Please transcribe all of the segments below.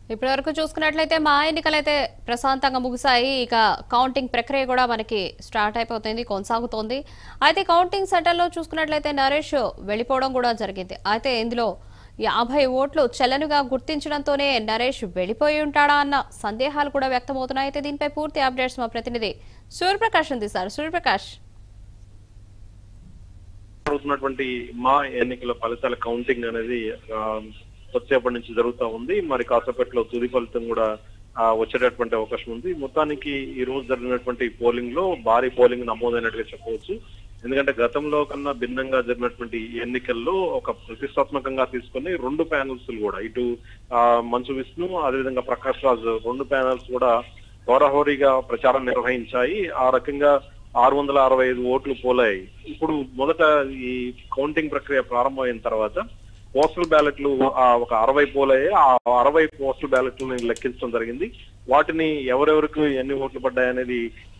ఇప్పటి వరకు చూసుకున్నట్లయితే మా ఎన్నికలైతే ప్రశాంతంగా ముగిశాయి ఇక కౌంటింగ్ ప్రక్రియ కూడా మనకి స్టార్ట్ అయిపోతుంది కొనసాగుతోంది అయితే కౌంటింగ్ సెంటర్లో చూసుకున్నట్లయితే నరేష్ వెళ్ళిపోవడం కూడా జరిగింది అయితే ఇందులో యాభై ఓట్లు చెల్లనుగా గుర్తించడంతోనే నరేష్ వెళ్ళిపోయి ఉంటాడా అన్న సందేహాలు కూడా వ్యక్తమవుతున్నాయి అయితే దీనిపై పూర్తి అప్డేట్స్ మా ప్రతినిధి సూర్యప్రకాష్ అందిస్తారు సూర్యప్రకాష్ జరుగుతున్నటువంటి మా ఎన్నికల ఫలితాల కౌంటింగ్ అనేది ఆ, కొద్దిసేపటి నుంచి జరుగుతా ఉంది మరి కాసేపట్లో తుది ఫలితం కూడా ఆ, వచ్చేటటువంటి అవకాశం ఉంది మొత్తానికి ఈ రోజు జరిగినటువంటి పోలింగ్ లో భారీ పోలింగ్ నమోదైనట్టుగా చెప్పవచ్చు ఎందుకంటే గతంలో కన్నా భిన్నంగా జరిగినటువంటి ఈ ఎన్నికల్లో ఒక ప్రతిష్టాత్మకంగా తీసుకొని రెండు ప్యానల్స్ కూడా ఇటు ఆ, మంచు విష్ణు అదేవిధంగా ప్రకాష్ రాజ్ రెండు ప్యానల్స్ కూడా హోరాహోరీగా ప్రచారం నిర్వహించాయి ఆ రకంగా ఆరు వందల అరవై ఐదు ఓట్లు పోలాయి ఇప్పుడు మొదట ఈ కౌంటింగ్ ప్రక్రియ ప్రారంభమైన తర్వాత పోస్టల్ బ్యాలెట్లు ఆ ఒక అరవై పోలయ్యాయి ఆ అరవై పోస్టల్ బ్యాలెట్లను లెక్కించడం జరిగింది వాటిని ఎవరెవరికి ఎన్ని ఓట్లు పడ్డాయనేది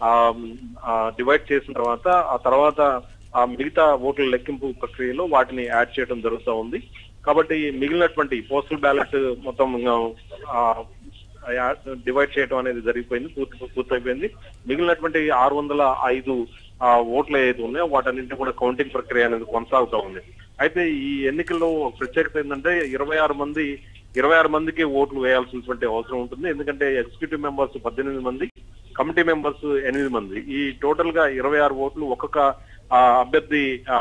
ఆ డివైడ్ చేసిన తర్వాత ఆ తర్వాత ఆ మిగతా ఓట్ల లెక్కింపు ప్రక్రియలో వాటిని యాడ్ చేయడం జరుగుతూ ఉంది కాబట్టి మిగిలినటువంటి పోస్టల్ బ్యాలెట్ మొత్తం ఆ, డివైడ్ చేయడం అనేది జరిగిపోయింది పూర్తి పూర్తయిపోయింది మిగిలినటువంటి ఆరు వందల ఐదు ఆ, ఓట్లు ఏదైతే ఉన్నాయో వాటన్నింటినీ కూడా కౌంటింగ్ ప్రక్రియ అనేది కొనసాగుతూ ఉంది అయితే ఈ ఎన్నికల్లో ఒక ప్రత్యేకత ఏంటంటే ఇరవై ఆరు మంది ఇరవై ఆరు మందికి ఓట్లు వేయాల్సినటువంటి అవసరం ఉంటుంది ఎందుకంటే ఎగ్జిక్యూటివ్ మెంబర్స్ పద్దెనిమిది మంది కమిటీ మెంబర్స్ ఎనిమిది మంది ఈ టోటల్ గా ఇరవై ఆరు ఓట్లు ఒక్కొక్క ఆ, అభ్యర్థి ఆ,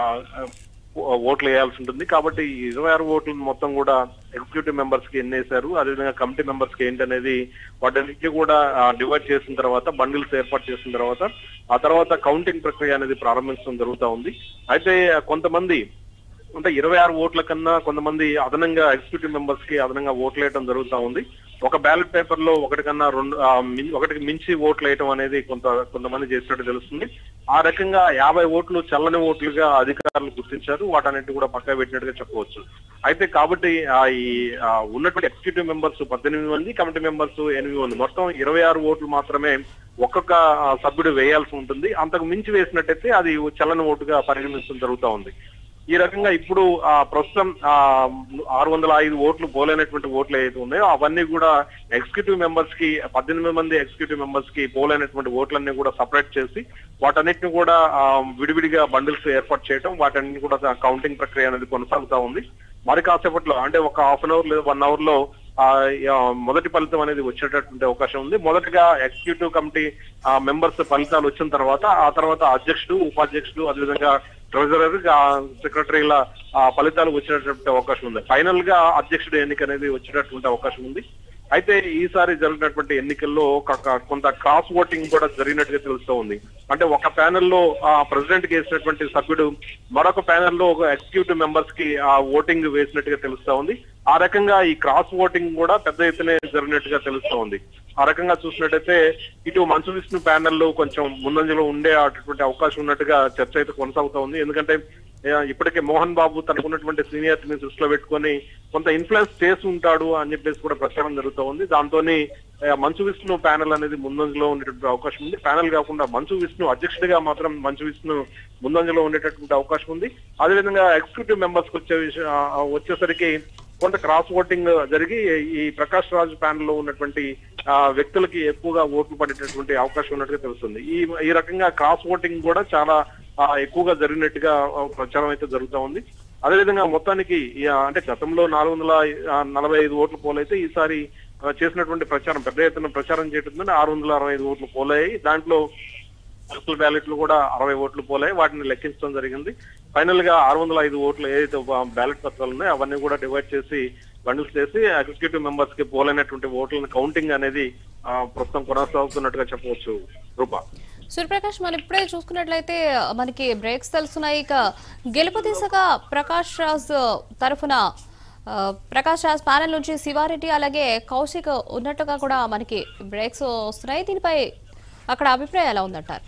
ఓ- ఓట్లు వేయాల్సి ఉంటుంది కాబట్టి ఈ ఇరవై ఆరు ఓట్లు మొత్తం కూడా ఎగ్జిక్యూటివ్ మెంబర్స్ కి ఎన్ని వేశారు అదేవిధంగా కమిటీ మెంబర్స్ కి ఏంటనేది వాటన్నిటిని కూడా డివైడ్ చేసిన తర్వాత బండిల్స్ ఏర్పాటు చేసిన తర్వాత ఆ తర్వాత కౌంటింగ్ ప్రక్రియ అనేది ప్రారంభించడం జరుగుతా ఉంది అయితే కొంతమంది అంటే ఇరవై ఆరు ఓట్ల కన్నా కొంతమంది అదనంగా ఎగ్జిక్యూటివ్ మెంబర్స్ కి అదనంగా ఓట్లు వేయడం జరుగుతా ఉంది ఒక బ్యాలెట్ పేపర్ లో ఒకటి కన్నా రెండు ఆ, మిం- ఒకటికి మించి ఓట్లు వేయటం అనేది కొంత కొంతమంది చేసినట్టు తెలుస్తుంది ఆ రకంగా యాభై ఓట్లు చల్లని ఓట్లుగా అధికారులు గుర్తించారు వాటన్నిటి కూడా పక్క పెట్టినట్టుగా చెప్పవచ్చు అయితే కాబట్టి ఆ ఈ ఆ, ఉన్నటువంటి ఎగ్జిక్యూటివ్ మెంబర్స్ పద్దెనిమిది మంది కమిటీ మెంబర్స్ ఎనిమిది మంది మొత్తం ఇరవై ఆరు ఓట్లు మాత్రమే ఒక్కొక్క ఆ, సభ్యుడు వేయాల్సి ఉంటుంది అంతకు మించి వేసినట్టయితే అది చల్లని ఓటుగా పరిగణించడం జరుగుతా ఉంది ఈ రకంగా ఇప్పుడు ఆ ప్రస్తుతం ఆ ఆరు వందల ఐదు ఓట్లు పోలైనటువంటి ఓట్లు ఏదైతే ఉన్నాయో అవన్నీ కూడా ఎగ్జిక్యూటివ్ మెంబర్స్ కి పద్దెనిమిది మంది ఎగ్జిక్యూటివ్ మెంబర్స్ కి పోలైనటువంటి ఓట్లన్నీ కూడా సపరేట్ చేసి వాటన్నిటిని కూడా ఆ, విడివిడిగా బండిల్స్ ఏర్పాటు చేయడం వాటన్ని కూడా కౌంటింగ్ ప్రక్రియ అనేది కొనసాగుతా ఉంది మరి కాసేపట్లో అంటే ఒక హాఫ్ అన్ అవర్ లేదా వన్ అవర్ లో ఆ ఆ, మొదటి ఫలితం అనేది వచ్చేటటువంటి అవకాశం ఉంది మొదటగా ఎగ్జిక్యూటివ్ కమిటీ మెంబర్స్ ఫలితాలు వచ్చిన తర్వాత ఆ తర్వాత అధ్యక్షుడు ఉపాధ్యక్షుడు అదేవిధంగా ట్రెజరర్ సెక్రటరీల ఆ, ఫలితాలు వచ్చేటటువంటి అవకాశం ఉంది ఫైనల్ గా అధ్యక్షుడు ఎన్నిక అనేది వచ్చేటటువంటి అవకాశం ఉంది అయితే ఈసారి జరిగినటువంటి ఎన్నికల్లో ఒక- ఒక కొంత క్రాస్ ఓటింగ్ కూడా జరిగినట్టుగా తెలుస్తూ ఉంది అంటే ఒక ప్యానెల్ లో ఆ ప్రెసిడెంట్ కి వేసినటువంటి సభ్యుడు మరొక ప్యానెల్ లో ఒక ఎగ్జిక్యూటివ్ మెంబర్స్ కి ఆ ఓటింగ్ వేసినట్టుగా తెలుస్తా ఉంది ఆ రకంగా ఈ క్రాస్ ఓటింగ్ కూడా పెద్ద ఎత్తున జరిగినట్టుగా తెలుస్తా ఉంది ఆ రకంగా చూసినట్టయితే ఇటు మంచు విష్ణు ప్యానెల్ లో కొంచెం ముందంజలో ఉండే అటువంటి అవకాశం ఉన్నట్టుగా చర్చ అయితే కొనసాగుతా ఉంది ఎందుకంటే ఆ, ఇప్పటికే మోహన్ బాబు తనకున్నటువంటి సీనియర్ ని దృష్టిలో పెట్టుకొని కొంత ఇన్ఫ్లుయెన్స్ చేసి ఉంటాడు అని చెప్పేసి కూడా ప్రచారం జరుగుతూ ఉంది దాంతో మంచు విష్ణు ప్యానెల్ అనేది ముందంజలో ఉండేటటువంటి అవకాశం ఉంది ప్యానెల్ కాకుండా మంచు విష్ణు అధ్యక్షుడిగా మాత్రం మంచు విష్ణు ముందంజలో ఉండేటటువంటి అవకాశం ఉంది అదేవిధంగా ఎగ్జిక్యూటివ్ మెంబర్స్ వచ్చే విషయం ఆ, వచ్చేసరికి కొంత క్రాస్ ఓటింగ్ జరిగి ఈ ప్రకాష్ రాజ్ ప్యానెల్ లో ఉన్నటువంటి ఆ, వ్యక్తులకి ఎక్కువగా ఓట్లు పడేటటువంటి అవకాశం ఉన్నట్టుగా తెలుస్తుంది ఈ ఈ రకంగా క్రాస్ ఓటింగ్ కూడా చాలా ఆ, ఎక్కువగా జరిగినట్టుగా ఆ, ప్రచారం అయితే జరుగుతా ఉంది అదేవిధంగా మొత్తానికి ఈ, ఆ, అంటే గతంలో నాలుగు వందల ఆ, నలభై ఐదు ఓట్లు పోలైతే ఈసారి ఆ, చేసినటువంటి ప్రచారం పెద్ద ఎత్తున ప్రచారం చేయడం ఆరు వందల అరవై ఐదు ఓట్లు పోలాయి దాంట్లో పోస్టల్ బ్యాలెట్లు కూడా అరవై ఓట్లు పోలాయి వాటిని లెక్కించడం జరిగింది ఫైనల్ గా ఆరు వందల ఐదు ఓట్లు ఏదైతే బ్యాలెట్ పత్రాలు ఉన్నాయో అవన్నీ కూడా డివైడ్ చేసి బండిల్స్ చేసి ఎగ్జిక్యూటివ్ మెంబర్స్ కి పోలైనటువంటి ఓట్లను కౌంటింగ్ అనేది ఆ, ప్రస్తుతం కొనసాగుతున్నట్టుగా చెప్పవచ్చు రూపా సూర్యప్రకాష్ మనం ఇప్పుడే చూసుకున్నట్లయితే మనకి బ్రేక్స్ తెలుస్తున్నాయి ఇక గెలుపు దిశగా ప్రకాష్ రాజ్ తరఫున ఆ, ప్రకాష్ రాజ్ ప్యానెల్ నుంచి శివారెడ్డి అలాగే కౌశిక్ ఉన్నట్టుగా కూడా మనకి బ్రేక్స్ వస్తున్నాయి దీనిపై అక్కడ అభిప్రాయం ఎలా ఉందంటారు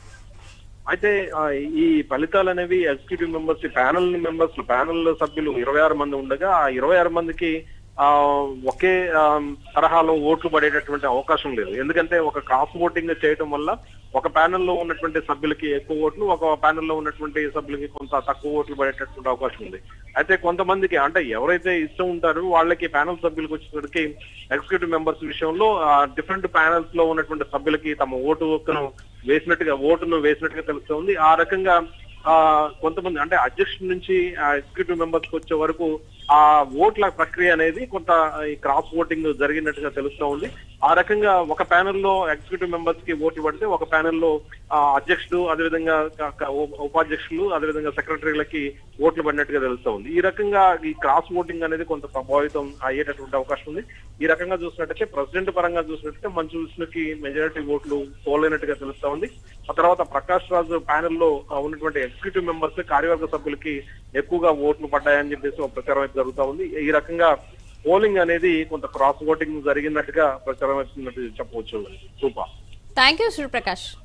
అయితే ఆ, ఈ ఫలితాలు అనేవి executive members panel members panel సభ్యులు ఇరవై ఆరు మంది ఉండగా ఆ ఇరవై ఆరు మందికి ఆ ఒకే ఆ, తరహాలో ఓట్లు పడేటటువంటి అవకాశం లేదు ఎందుకంటే ఒక క్రాస్ ఓటింగ్ చేయడం వల్ల ఒక ప్యానెల్ లో ఉన్నటువంటి సభ్యులకి ఎక్కువ ఓట్లు ఒక ప్యానెల్ లో ఉన్నటువంటి సభ్యులకి కొంత తక్కువ ఓట్లు పడేటటువంటి అవకాశం ఉంది అయితే కొంతమందికి అంటే ఎవరైతే ఇష్టం ఉంటారో వాళ్ళకి ప్యానెల్ సభ్యులకు వచ్చేసరికి ఎగ్జిక్యూటివ్ మెంబర్స్ విషయంలో డిఫరెంట్ ప్యానెల్స్ లో ఉన్నటువంటి సభ్యులకి తమ ఓటు హక్కును వేసినట్టుగా ఓటును వేసినట్టుగా తెలుస్తుంది ఆ రకంగా ఆ కొంతమంది అంటే అధ్యక్షుడి నుంచి ఎగ్జిక్యూటివ్ మెంబర్స్ వచ్చే వరకు ఆ ఓట్ల ప్రక్రియ అనేది కొంత ఈ క్రాస్ ఓటింగ్ జరిగినట్టుగా తెలుస్తా ఉంది ఆ రకంగా ఒక ప్యానెల్ లో ఎగ్జిక్యూటివ్ మెంబర్స్ కి ఓట్లు పడితే ఒక ప్యానెల్ లో ఆ, అధ్యక్షుడు అదేవిధంగా క- క- ఉ- ఉపాధ్యక్షులు అదేవిధంగా సెక్రటరీలకి ఓట్లు పడినట్టుగా తెలుస్తా ఉంది ఈ రకంగా ఈ క్రాస్ ఓటింగ్ అనేది కొంత ప్రభావితం అయ్యేటటువంటి అవకాశం ఉంది ఈ రకంగా చూసినట్టయితే ప్రెసిడెంట్ పరంగా చూసినట్టయితే మంచు విష్ణుకి మెజారిటీ ఓట్లు పోలైనట్టుగా తెలుస్తా ఉంది ఆ తర్వాత ప్రకాష్ రాజు ప్యానెల్ లో ఆ, ఉన్నటువంటి ఎగ్జిక్యూటివ్ మెంబర్స్ కార్యవర్గ సభ్యులకి ఎక్కువగా ఓట్లు పడ్డాయని చెప్పేసి ఒక ప్రచారం అయితే జరుగుతా ఉంది ఈ రకంగా పోలింగ్ అనేది కొంత క్రాస్ ఓటింగ్ జరిగినట్టుగా ప్రచారం అవుతున్నట్టు చెప్పవచ్చు సూపర్ థ్యాంక్ యూ సూర్యప్రకాష్